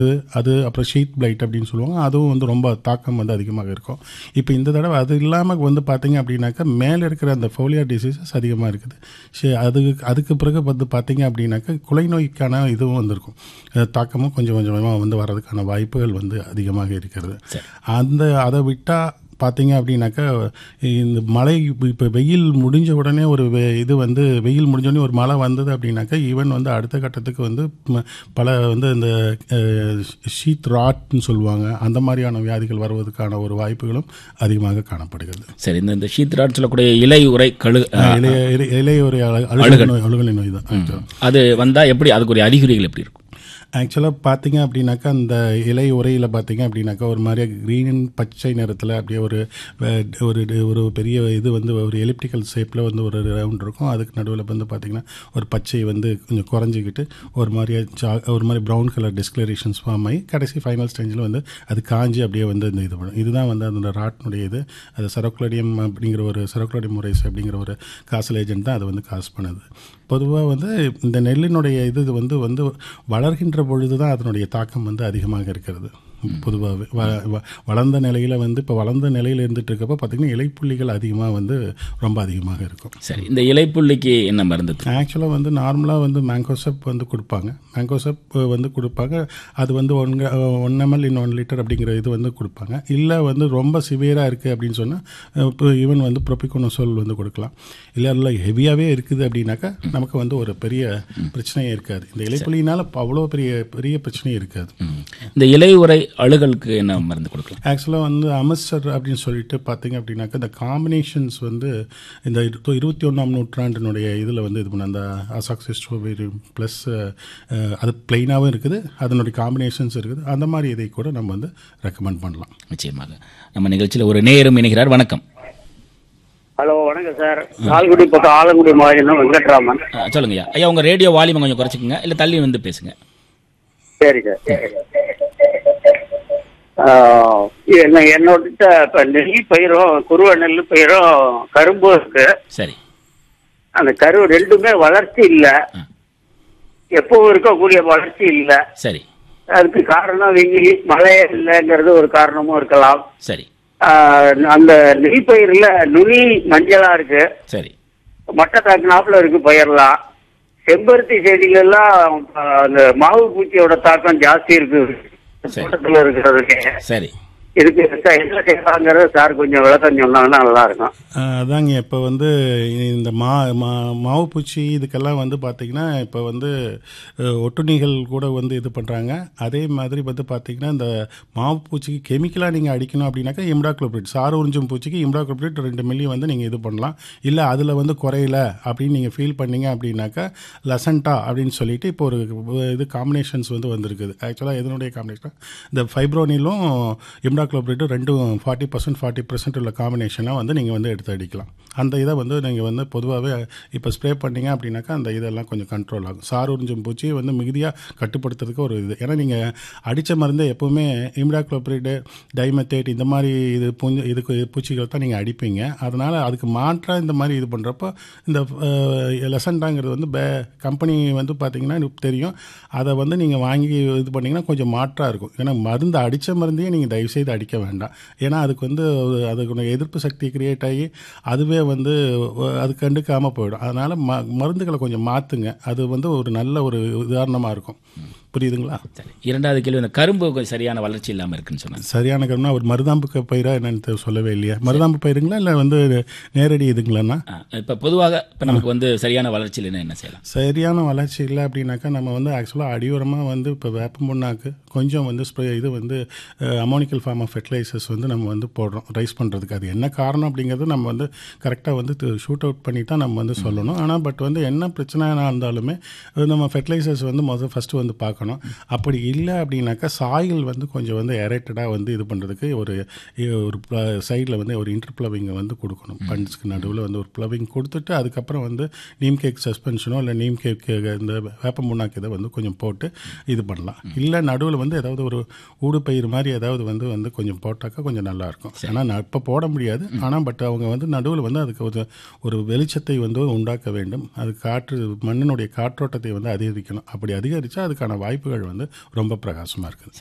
அது அப்புறம் sheet flight அப்படின்னு சொல்லுவாங்க அதுவும் வந்து ரொம்ப தாக்கம் வந்து அதிகமாக இருக்கும் இப்போ இந்த தடவை அது இல்லாமல் வந்து பார்த்தீங்க அப்படின்னாக்கா மேலே இருக்கிற அந்த ஃபோலியா டிசீசஸ் அதிகமாக இருக்குது சரி அது அதுக்கு பிறகு வந்து பார்த்தீங்க அப்படின்னாக்கா குலை நோய்க்கான இதுவும் வந்திருக்கும் அஹ் தாக்கமும் கொஞ்சம் கொஞ்சமாக வந்து வர்றதுக்கான வாய்ப்புகள் வந்து அதிகமாக இருக்கிறது அந்த அதை விட்டால் பார்த்தீங்க அப்படின்னாக்கா இந்த மழை இப்போ வெயில் முடிஞ்ச உடனே ஒரு வெ- இது வந்து வெயில் முடிஞ்ச உடனே ஒரு மழை வந்தது அப்படின்னாக்கா ஈவன் வந்து அடுத்த கட்டத்துக்கு வந்து ம- பல வந்து இந்த ஷீத் ராட்னு சொல்லுவாங்க அந்த மாதிரியான வியாதிகள் வருவதற்கான ஒரு வாய்ப்புகளும் அதிகமாக காணப்படுகிறது சரி இந்த இந்த ஷீத்ராட் சொல்லக்கூடிய இலை உரை கழு இளைய இளைய- இளைய ஒரு அழு- அழுகல் நோய் அழுகலை நோய் தான் actually. அது வந்தா எப்படி அதுக்குரிய அறிகுறிகள் எப்படி இருக்கும் ஆக்சுவலாக பார்த்தீங்க அப்படின்னாக்கா அந்த இலை உரையில் பார்த்தீங்க அப்படின்னாக்கா ஒரு மாதிரியா க்ரீன் பச்சை நிறத்தில் அப்படியே ஒரு அஹ், ஒரு ஒரு பெரிய இது வந்து ஒரு எலிப்டிக்கல் ஷேப்பில் வந்து ஒரு ரவுண்ட் இருக்கும் அதுக்கு நடுவில் வந்து பார்த்தீங்கன்னா ஒரு பச்சை வந்து கொஞ்சம் குறைஞ்சிக்கிட்டு ஒரு மாதிரியா சா ஒரு மாதிரி ப்ரௌன் கலர் டிஸ்கலரேஷன்ஸ் ஃபார்ம் ஆகி கடைசி ஃபைனல் ஸ்டேஜில் வந்து அது காஞ்சி அப்படியே வந்து இந்த இது பண்ணும் இதுதான் வந்து அந்த ராட்னுடைய இது அது சரோக்ளோடியம் அப்படிங்கிற ஒரு சரோக்ளோடியம் முறைஸ் அப்படிங்கிற ஒரு காசல் ஏஜென்ட் தான் அதை வந்து காசு பண்ணுது பொதுவாக வந்து இந்த நெல்லினுடைய இது வந்து வந்து வளர்கின்ற பொழுது தான் அதனுடைய தாக்கம் வந்து அதிகமாக இருக்கிறது பொதுவாகவே வ வ- வளர்ந்த நிலையில் வந்து இப்போ வளர்ந்த நிலையில் இருந்துட்டு இருக்கப்போ பார்த்திங்கன்னா இலைப்புள்ளிகள் அதிகமாக வந்து ரொம்ப அதிகமாக இருக்கும் சரி இந்த இலைப்புள்ளிக்கு என்ன மருந்து ஆக்சுவலாக வந்து நார்மலாக வந்து மேங்கோசப் வந்து கொடுப்பாங்க மேங்கோசப் வந்து கொடுப்பாங்க அது வந்து one one ML in one litre அப்படிங்கிற இது வந்து கொடுப்பாங்க இல்லை வந்து ரொம்ப சிவியராக இருக்குது அப்படின்னு சொன்னால் இப்போ ஈவன் வந்து ப்ரொபிகோனோசோல் வந்து கொடுக்கலாம் இல்லை இல்லை ஹெவியாகவே இருக்குது அப்படின்னாக்கா நமக்கு வந்து ஒரு பெரிய பிரச்சனையே இருக்காது இந்த இலைப்புள்ளினால அவ்வளோ பெரிய பெரிய பிரச்சனையே இருக்காது ம். இந்த இலை உரை அழுகலுக்கு என்ன மருந்து கொடுக்கலாம் ஆக்சுவலாக வந்து அமர்சர் அப்படின்னு சொல்லிட்டு பார்த்தீங்க அப்படின்னாக்கா இந்த காம்பினேஷன்ஸ் வந்து இந்த இரு- இருபத்தி ஒன்றாம் நூற்றாண்டினுடைய இதில் வந்து இது பண்ண அந்த அசாக்சிஸ்டோபேரி ப்ளஸ் அது பிளெயினாகவும் இருக்குது அதனுடைய காம்பினேஷன்ஸ் இருக்குது அந்த மாதிரி இதை கூட நம்ம வந்து ரெக்கமெண்ட் பண்ணலாம் நிச்சயமாக நம்ம நிகழ்ச்சியில் ஒரு நேயரும் இணைகிறார் வணக்கம் ஹலோ வணக்கம் சார் ஆலங்குடி பக்கம் ஆலங்குடி மாவட்டம் வெங்கட்ராமன் ஆ, சொல்லுங்க ஐயா ஐயா உங்க ரேடியோ வால்யூம் கொஞ்சம் குறைச்சிக்கங்க இல்லை தள்ளி வந்து பேசுங்க சரி சார் என்ன என்னோட இப்ப நெல் பயிரும் குருவ நெல் பயிரும் கரும்பும் இருக்கு சரி அந்த கரு ரெண்டுமே வளர்ச்சி இல்ல எப்பவும் இருக்கக்கூடிய வளர்ச்சி இல்ல சரி அதுக்கு காரணம் வெயில் மழையே இல்லைங்கிறது ஒரு காரணமும் இருக்கலாம் சரி ஆஹ் அந்த நெல் பயிர்ல நுனி மஞ்சளா இருக்கு சரி மட்டை தாக்குனாப்புல இருக்கு பயிரெல்லாம் செம்பருத்தி செடியில எல்லாம் ஆஹ், அந்த மாவு பூச்சியோட தாக்கம் ஜாஸ்தி இருக்கு சரி. தோட்டத்துல இருக்கிறதுக்கு சரி இதுக்கு சார் என்ன செய்யலாங்கிறத சார் கொஞ்சம் விளக்கம் சொன்னாங்கன்னா நல்லா இருக்கும் அஹ் அதாங்க இப்போ வந்து இந்த மா மா மாவு பூச்சி இதுக்கெல்லாம் வந்து பார்த்திங்கன்னா இப்போ வந்து அஹ், ஒட்டுண்ணிகள் கூட வந்து இது பண்ணுறாங்க அதே மாதிரி வந்து பார்த்திங்கன்னா இந்த மாவு பூச்சிக்கு கெமிக்கலாக நீங்கள் அடிக்கணும் அப்படின்னாக்கா இம்டாக்ளோபிரிட் சாறு உறிஞ்சும் பூச்சிக்கு இம்டாக்ளோபிரிட் ரெண்டு மில்லி வந்து நீங்கள் இது பண்ணலாம் இல்லை அதில் வந்து குறையல அப்படின்னு நீங்கள் ஃபீல் பண்ணீங்க அப்படின்னாக்கா லசண்டா அப்படின்னு சொல்லிட்டு இப்போ ஒரு இது காம்பினேஷன்ஸ் வந்து வந்திருக்குது ஆக்சுவலாக எதனுடைய காம்பினேஷன் இந்த ஃபைப்ரோனிலும் இம்டாக்ளோபிரிட்டும் ரெண்டும் ஃபார்ட்டி பர்சன்ட் ஃபார்ட்டி பர்சன்ட் உள்ள காம்பினேஷனாக வந்து நீங்கள் வந்து எடுத்து அடிக்கலாம் அந்த இதை வந்து நீங்கள் வந்து பொதுவாகவே இப்போ ஸ்ப்ரே பண்ணீங்க அப்படின்னாக்கா அந்த இதெல்லாம் கொஞ்சம் கண்ட்ரோல் ஆகும் சார் உறிஞ்சும் பூச்சியை வந்து மிகுதியாக கட்டுப்படுத்துறதுக்கு ஒரு இது ஏன்னா நீங்கள் அடித்த மருந்தை எப்போவுமே இம்டாக்ளோபிரிடு டைமெத்தேட் இந்த மாதிரி இது பூஞ்சி இதுக்கு பூச்சிகள் தான் நீங்கள் அடிப்பீங்க அதனால் அதுக்கு மாற்றாக இந்த மாதிரி இது பண்ணுறப்போ இந்த லெசன்டாங்கிறது வந்து பே கம்பெனி வந்து பார்த்தீங்கன்னா எனக்கு தெரியும் அதை வந்து நீங்கள் வாங்கி இது பண்ணிங்கன்னா கொஞ்சம் மாற்றாக இருக்கும் ஏன்னா மருந்து அடித்த மருந்தையே நீங்கள் தயவுசெய்து அடிக்க வேண்டாம் ஏன்னா அதுக்கு வந்து ஒரு- அதுக்கு எதிர்ப்பு சக்தி கிரியேட் ஆகி அதுவே வந்து அஹ், அது கண்டுக்காமல் போயிடும் அதனால் ம மருந்துகளை கொஞ்சம் மாற்றுங்க அது வந்து ஒரு நல்ல ஒரு உதாரணமாக இருக்கும் புரியுதுங்களா சரி இரண்டாவது கேள்வி இந்த கரும்பு கொஞ்சம் சரியான வளர்ச்சி இல்லாமல் இருக்குன்னு சொன்னாங்க சரியான கரும்னா ஒரு மருதாம்பு க- பயிரா என்னன்னு தெ- சொல்லவே இல்லையா மருதாம்பு பயிருங்களா இல்லை வந்து நேரடி இதுங்களாண்ணா இப்போ பொதுவாக இப்போ நமக்கு வந்து சரியான வளர்ச்சி இல்லைன்னா என்ன செய்யலாம் சரியான வளர்ச்சி இல்லை அப்படின்னாக்கா நம்ம வந்து ஆக்சுவலாக அடியோரமாக வந்து இப்போ வேப்ப முன்னாக்கு கொஞ்சம் வந்து ஸ்ப்ரே இது வந்து அமோனிக்கல் ஃபார்ம் ஆஃப் ஃபெர்டிலைசர்ஸ் வந்து நம்ம வந்து போடுறோம் ரைஸ் பண்ணுறதுக்கு அது என்ன காரணம் அப்படிங்கிறது நம்ம வந்து கரெக்டாக வந்து ஷூட் அவுட் பண்ணி தான் நம்ம வந்து சொல்லணும் ஆனால் பட் வந்து என்ன பிரச்சனைனா இருந்தாலுமே அது நம்ம ஃபெர்டிலைசர்ஸ் வந்து முதல் ஃபஸ்ட்டு வந்து பார்க்கணும் அப்படி இல்லை அப்படின்னாக்கா சாயில் வந்து கொஞ்சம் வந்து எரேட்டடாக வந்து இது பண்ணுறதுக்கு ஒரு ஒரு சைடில் வந்து ஒரு இன்டர் ப்ளவிங்கை வந்து கொடுக்கணும் பண்ட்ஸ்க்கு நடுவில் வந்து ஒரு ப்ளவிங் கொடுத்துட்டு அதுக்கப்புறம் வந்து நீம் கேக் சஸ்பென்ஷனோ இல்லை நீம் கேக் இந்த வேப்ப முன்னாக்கு இதை வந்து கொஞ்சம் போட்டு இது பண்ணலாம் இல்லை நடுவில் வந்து ஏதாவது ஒரு ஊடுபயிர் மாதிரி ஏதாவது வந்து வந்து கொஞ்சம் போட்டாக்கா கொஞ்சம் நல்லாயிருக்கும் ஆனால் இப்போ போட முடியாது ஆனால் பட் அவங்க வந்து நடுவில் வந்து அதுக்கு ஒரு ஒரு வெளிச்சத்தை வந்து உண்டாக்க வேண்டும் அது காற்று மண்ணினுடைய காற்றோட்டத்தை வந்து அதிகரிக்கணும் அப்படி அதிகரித்தா அதுக்கான வாய்ப்பு வாய்ப்புகள் வந்து ரொம்ப பிரகாசமாக இருக்குது